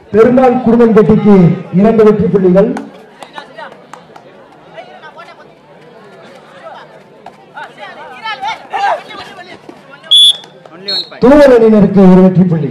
பெருமாள் குடும்பம்பட்டிக்கு இரண்டு வெற்றி புள்ளிகள் தூவல் அணியினருக்கு ஒரு வெற்றி புள்ளி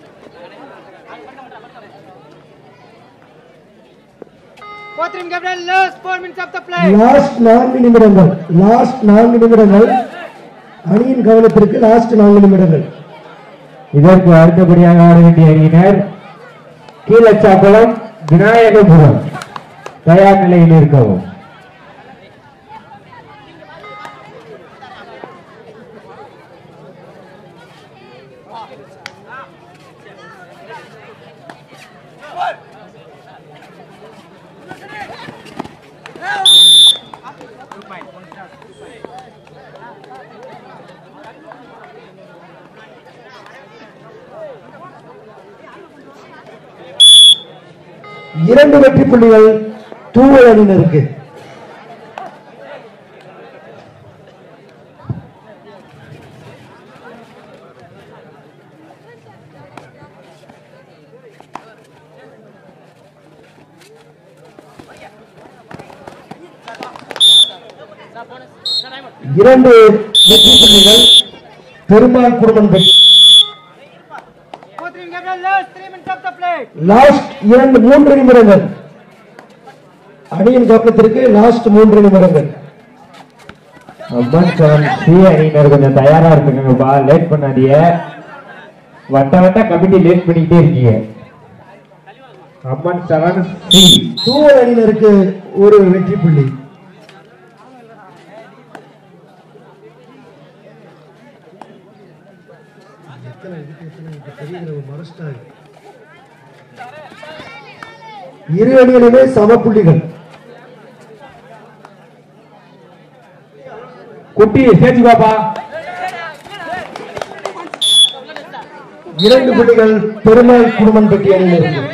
Quattrim Gabriel, last four minutes of the play. Last நான்கு நிமிடங்கள் லாஸ்ட் நான்கு நிமிடங்கள் அணியின் கவனத்திற்கு லாஸ்ட் நான்கு நிமிடங்கள் இதற்கு அடுத்தபடியாக ஆட வேண்டிய அணியினர் கீழச்சாக்குளம் விநாயகபுரம் தயார் நிலையில் இருக்கவும் இரண்டு வெற்றி புள்ளிகள் தூவல் அணியினருக்கு இரண்டு வெற்றி புள்ளிகள் பெருமாள் குடும்பம் Quattrim Gabriel, last three minutes of the play. Last இரண்டு மூன்று நிமிடங்கள் அணியின் கவனத்திற்கு லாஸ்ட் மூன்று நிமிடங்கள் அம்மன் செவன் சி அணியினர் கொஞ்சம் தயாரா இருக்குங்கப்பா லேட் பண்ணாதீங்க வட்ட வட்ட கமிட்டி லேட் பண்ணிக்கிட்டே இருக்கீங்க அம்மன் செவன் சி தூவல் அணியினருக்கு ஒரு வெற்றி புள்ளி இரு அணியிலுமே சம புள்ளிகள் குட்டி சேர்த்து பாப்பா இரண்டு புள்ளிகள் பெருமாள் குடும்பம் பெட்டி அணியினருக்கு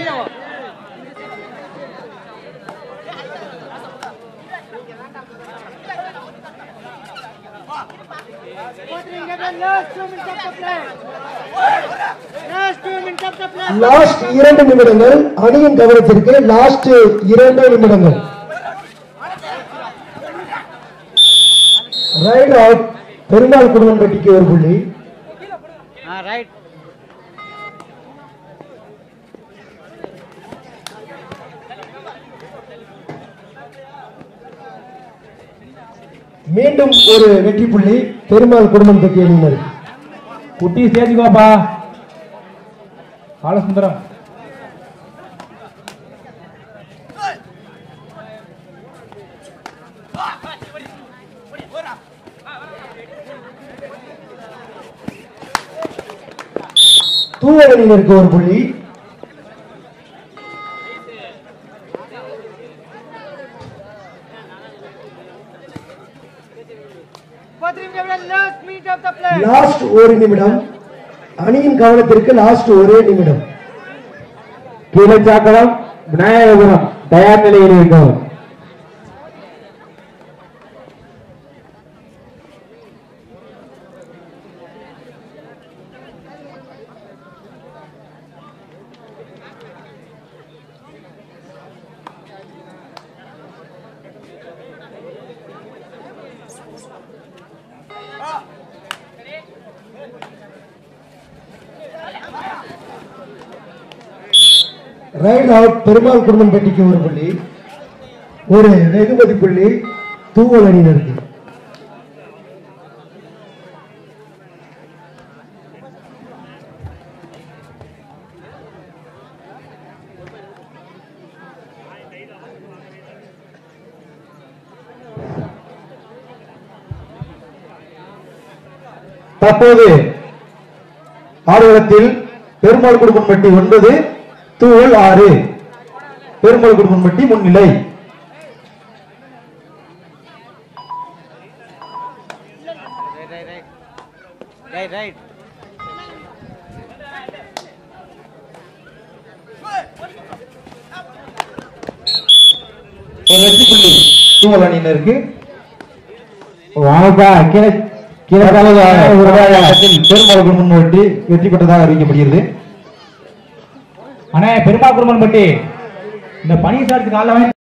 Quattrim Gabriel, last two minutes of the play. Last two minutes of the play. Last இரண்டு நிமிடங்கள் அணியின் கவனத்திற்கு லாஸ்ட் இரண்டு நிமிடங்கள் ரைட் அவுட் பெருமாள் குடும்பம் பெட்டிக்கு ஒரு புள்ளி Ah, right. மீண்டும் ஒரு வெற்றி புள்ளி பெருமாள் குடும்பம் பெட்டி அணியினர் குட்டி சேர்த்து பாப்பா பாலசுந்தரம் தூவல் அணியினருக்கு ஒரு புள்ளி Quattrim Gabriel, last minute of the play. Last ஒரு நிமிடம் அணியின் கவனத்திற்கு லாஸ்ட் ஒரே நிமிடம் கீழச்சாக்குளம் விநாயகபுரம் தயார் நிலையில் இருக்கவும் ரைட் அவுட் பெருமாள் குடும்பம் பெட்டிக்கு ஒரு புள்ளி ஒரு வெகுமதி புள்ளி தூவல் அணியினருக்கு தற்போது ஆடுகளத்தில் பெருமாள் குடும்பம் பெட்டி ஒன்பது தூவல் ஆறு பெருமாள் குடும்பம் பெட்டி முன்னிலை Right, right. ஒரு வெற்றி புள்ளி தூவல் அணியினருக்கு வாங்கப்பா கீழே கீழே ஆட்டத்தில் பெருமாள் குடும்பம் பெட்டி வெற்றி பெற்றதாக அறிவிக்கப்படுகிறது அண்ணே பெருமா குருமன் பட்டி இந்த பனி சாரத்துக்கு காலைல வாங்கி